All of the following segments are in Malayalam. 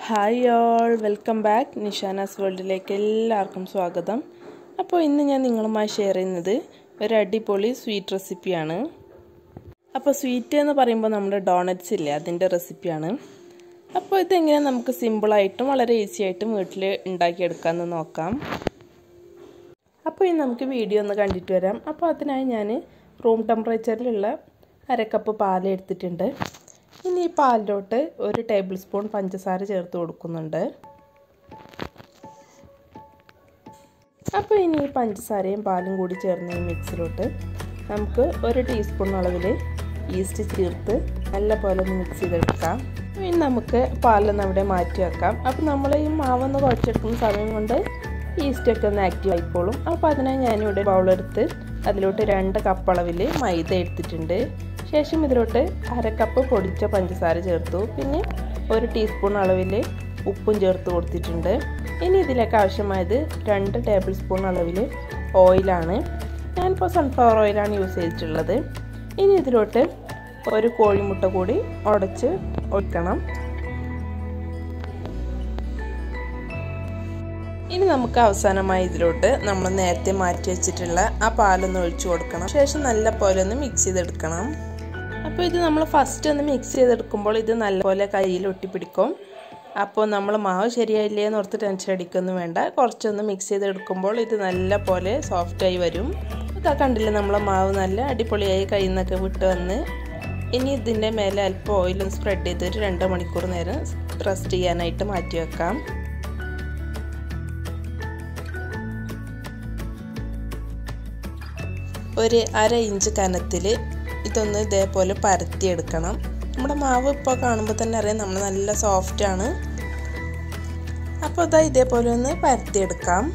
hi all welcome back Nishana's വേൾഡിലേക്ക് എല്ലാവർക്കും സ്വാഗതം അപ്പോൾ ഇന്ന് ഞാൻ നിങ്ങളുമായി ഷെയർ ചെയ്യുന്നത് ഒരു അടിപൊളി സ്വീറ്റ് റെസിപ്പിയാണ് അപ്പോൾ സ്വീറ്റ് എന്ന് പറയുമ്പോൾ നമ്മുടെ ഡോണറ്റ്സ് ഇല്ലേ അതിൻ്റെ റെസിപ്പിയാണ് അപ്പോൾ ഇതെങ്ങനെ നമുക്ക് സിമ്പിളായിട്ടും വളരെ ഈസി ആയിട്ടും വീട്ടിൽ ഉണ്ടാക്കിയെടുക്കാമെന്ന് നോക്കാം അപ്പോൾ ഇനി നമുക്ക് വീഡിയോ ഒന്ന് കണ്ടിട്ട് വരാം അപ്പോൾ അതിനായി ഞാൻ റൂം ടെമ്പറേച്ചറിലുള്ള അരക്കപ്പ് പാൽ എടുത്തിട്ടുണ്ട് ഇനി ഈ പാലിലോട്ട് ഒരു ടേബിൾ സ്പൂൺ പഞ്ചസാര ചേർത്ത് കൊടുക്കുന്നുണ്ട് അപ്പോൾ ഇനി ഈ പഞ്ചസാരയും പാലും കൂടി ചേർന്ന് ഈ മിക്സിലോട്ട് നമുക്ക് ഒരു ടീസ്പൂൺ അളവിൽ ഈസ്റ്റ് ചേർത്ത് നല്ല പോലെ ഒന്ന് മിക്സ് ചെയ്തെടുക്കാം ഇനി നമുക്ക് പാലൊന്ന് അവിടെ മാറ്റി വെക്കാം അപ്പോൾ നമ്മൾ ഈ മാവൊന്ന് കുഴച്ചെടുക്കുന്ന സമയം കൊണ്ട് ഈസ്റ്റൊക്കെ ഒന്ന് ആക്റ്റീവ് ആയിക്കോളും അപ്പോൾ അതിനായി ഞാനിവിടെ ബൗളെടുത്ത് അതിലോട്ട് രണ്ട് കപ്പ് അളവിൽ മൈദ എടുത്തിട്ടുണ്ട് ശേഷം ഇതിലോട്ട് അര കപ്പ് പൊടിച്ച പഞ്ചസാര ചേർത്തു പിന്നെ ഒരു ടീസ്പൂൺ അളവിൽ ഉപ്പും ചേർത്ത് കൊടുത്തിട്ടുണ്ട് ഇനി ഇതിലേക്ക് ആവശ്യമായത് രണ്ട് ടേബിൾ സ്പൂൺ അളവിൽ ഓയിലാണ് ഞാനിപ്പോൾ സൺഫ്ലവർ ഓയിലാണ് യൂസ് ചെയ്തിട്ടുള്ളത് ഇനി ഇതിലോട്ട് ഒരു കോഴിമുട്ട കൂടി ഉടച്ച് ഒഴിക്കണം ഇനി നമുക്ക് അവസാനമായി ഇതിലോട്ട് നമ്മൾ നേരത്തെ മാറ്റി വെച്ചിട്ടുള്ള ആ പാലൊന്ന് ഒഴിച്ചു കൊടുക്കണം ശേഷം നല്ല പോലെ ഒന്ന് മിക്സ് ചെയ്തെടുക്കണം അപ്പോൾ ഇത് നമ്മൾ ഫസ്റ്റ് ഒന്ന് മിക്സ് ചെയ്തെടുക്കുമ്പോൾ ഇത് നല്ലപോലെ കയ്യിൽ ഒട്ടിപ്പിടിക്കും അപ്പോൾ നമ്മൾ മാവ് ശരിയായില്ലേ എന്ന് ഓർത്ത് ടെൻഷൻ അടിക്കൊന്നും വേണ്ട കുറച്ചൊന്ന് മിക്സ് ചെയ്തെടുക്കുമ്പോൾ ഇത് നല്ല പോലെ സോഫ്റ്റായി വരും ഇതാ കണ്ടില്ലേ നമ്മളെ മാവ് നല്ല അടിപൊളിയായി കയ്യിൽ നിന്നൊക്കെ വിട്ട് വന്ന് ഇനി ഇതിൻ്റെ മേലെ അല്പം ഓയിലൊന്ന് സ്പ്രെഡ് ചെയ്തിട്ട് രണ്ട് മണിക്കൂർ നേരം റെസ്റ്റ് ചെയ്യാനായിട്ട് മാറ്റി വെക്കാം ഒരു അര ഇഞ്ച് കനത്തിൽ ഇതൊന്ന് ഇതേപോലെ പരത്തിയെടുക്കണം നമ്മുടെ മാവ് ഇപ്പോൾ കാണുമ്പോൾ തന്നെ അറിയാം നമ്മൾ നല്ല സോഫ്റ്റാണ് അപ്പോൾ ഇതാ ഇതേപോലെ ഒന്ന് പരത്തിയെടുക്കാം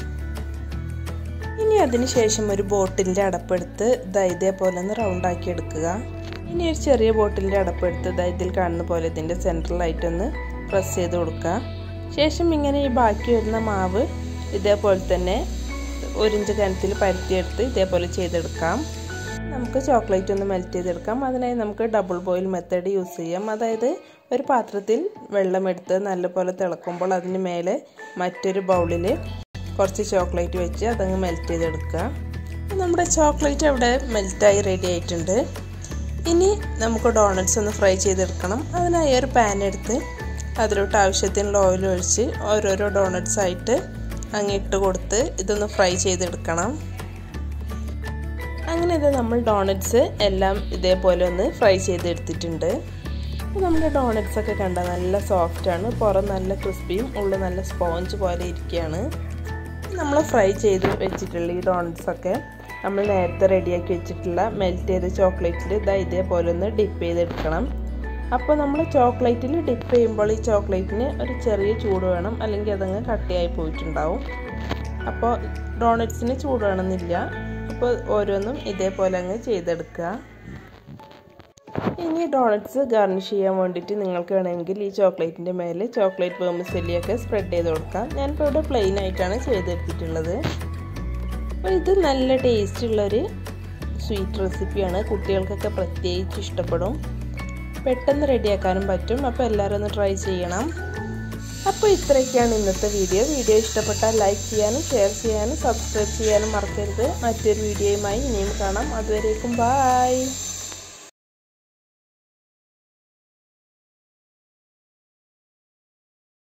ഇനി അതിന് ശേഷം ഒരു ബോട്ടിലിൻ്റെ അടപ്പെടുത്ത് ഇതാ ഇതേപോലെ ഒന്ന് റൗണ്ടാക്കി എടുക്കുക ഇനി ഒരു ചെറിയ ബോട്ടിലിൻ്റെ അടപ്പെടുത്ത് ഇതാ ഇതിൽ കാണുന്ന പോലെ ഇതിൻ്റെ സെൻട്രലായിട്ടൊന്ന് പ്രസ് ചെയ്ത് കൊടുക്കുക ശേഷം ഇങ്ങനെ ഈ ബാക്കി വരുന്ന മാവ് ഇതേപോലെ തന്നെ ഒരിഞ്ച് കനത്തിൽ പരത്തിയെടുത്ത് ഇതേപോലെ ചെയ്തെടുക്കാം നമുക്ക് ചോക്ലേറ്റ് ഒന്ന് മെൽറ്റ് ചെയ്തെടുക്കാം അതിനായി നമുക്ക് ഡബിൾ ബോയിൽ മെത്തേഡ് യൂസ് ചെയ്യാം അതായത് ഒരു പാത്രത്തിൽ വെള്ളമെടുത്ത് നല്ലപോലെ തിളക്കുമ്പോൾ അതിന് മേലെ മറ്റൊരു ബൗളിൽ കുറച്ച് ചോക്ലേറ്റ് വെച്ച് അതങ്ങ് മെൽറ്റ് ചെയ്തെടുക്കുക നമ്മുടെ ചോക്ലേറ്റ് അവിടെ മെൽറ്റായി റെഡി ആയിട്ടുണ്ട് ഇനി നമുക്ക് ഡോണറ്റ്സ് ഒന്ന് ഫ്രൈ ചെയ്തെടുക്കണം അതിനായി ഒരു പാൻ എടുത്ത് അതിലോട്ട് ആവശ്യത്തിനുള്ള ഓയിൽ ഒഴിച്ച് ഓരോരോ ഡോണറ്റ്സ് ആയിട്ട് അങ്ങ് ഇട്ട് കൊടുത്ത് ഇതൊന്ന് ഫ്രൈ ചെയ്തെടുക്കണം അങ്ങനെ ഇത് നമ്മൾ ഡോണറ്റ്സ് എല്ലാം ഇതേപോലെ ഒന്ന് ഫ്രൈ ചെയ്തെടുത്തിട്ടുണ്ട് അപ്പോൾ നമ്മുടെ ഡോണറ്റ്സ് ഒക്കെ കണ്ട നല്ല സോഫ്റ്റാണ് പുറം നല്ല ക്രിസ്പിയും ഉള്ളിൽ നല്ല സ്പോഞ്ച് പോലെ ഇരിക്കുകയാണ് നമ്മൾ ഫ്രൈ ചെയ്ത് വെച്ചിട്ടുള്ള ഈ ഡോണറ്റ്സ് ഒക്കെ നമ്മൾ നേരത്തെ റെഡിയാക്കി വെച്ചിട്ടുള്ള മെൽറ്റ് ചെയ്ത ചോക്ലേറ്റിൽ ഇതാ ഇതേപോലെ ഒന്ന് ഡിപ്പ് ചെയ്തെടുക്കണം അപ്പോൾ നമ്മൾ ചോക്ലേറ്റിൽ ഡിപ്പ് ചെയ്യുമ്പോൾ ഈ ചോക്ലേറ്റിന് ഒരു ചെറിയ ചൂട് വേണം അല്ലെങ്കിൽ അതങ്ങ് കട്ടിയായി പോയിട്ടുണ്ടാവും അപ്പോൾ ഡോണറ്റ്സിന് ചൂട് വേണമെന്നില്ല അപ്പോൾ ഓരോന്നും ഇതേപോലെ അങ്ങ് ചെയ്തെടുക്കുക ഇനി ഡോണറ്റ്സ് ഗാർണിഷ് ചെയ്യാൻ വേണ്ടിയിട്ട് നിങ്ങൾക്ക് വേണമെങ്കിൽ ഈ ചോക്ലേറ്റിൻ്റെ മേലെ ചോക്ലേറ്റ് വേമിസെല്ലിയൊക്കെ സ്പ്രെഡ് ചെയ്ത് കൊടുക്കാം ഞാനിപ്പോൾ ഇവിടെ പ്ലെയിൻ ആയിട്ടാണ് ചെയ്തെടുത്തിട്ടുള്ളത് അപ്പോൾ ഇത് നല്ല ടേസ്റ്റുള്ളൊരു സ്വീറ്റ് റെസിപ്പിയാണ് കുട്ടികൾക്കൊക്കെ പ്രത്യേകിച്ച് ഇഷ്ടപ്പെടും പെട്ടെന്ന് റെഡിയാക്കാനും പറ്റും അപ്പോൾ എല്ലാവരും ഒന്ന് ട്രൈ ചെയ്യണം അപ്പോൾ ഇത്രയൊക്കെയാണ് ഇന്നത്തെ വീഡിയോ വീഡിയോ ഇഷ്ടപ്പെട്ടാൽ ലൈക്ക് ചെയ്യാനും ഷെയർ ചെയ്യാനും സബ്സ്ക്രൈബ് ചെയ്യാനും മറക്കരുത് മറ്റൊരു വീഡിയോയുമായി ഇനിയും കാണാം അതുവരേക്കും ബായ്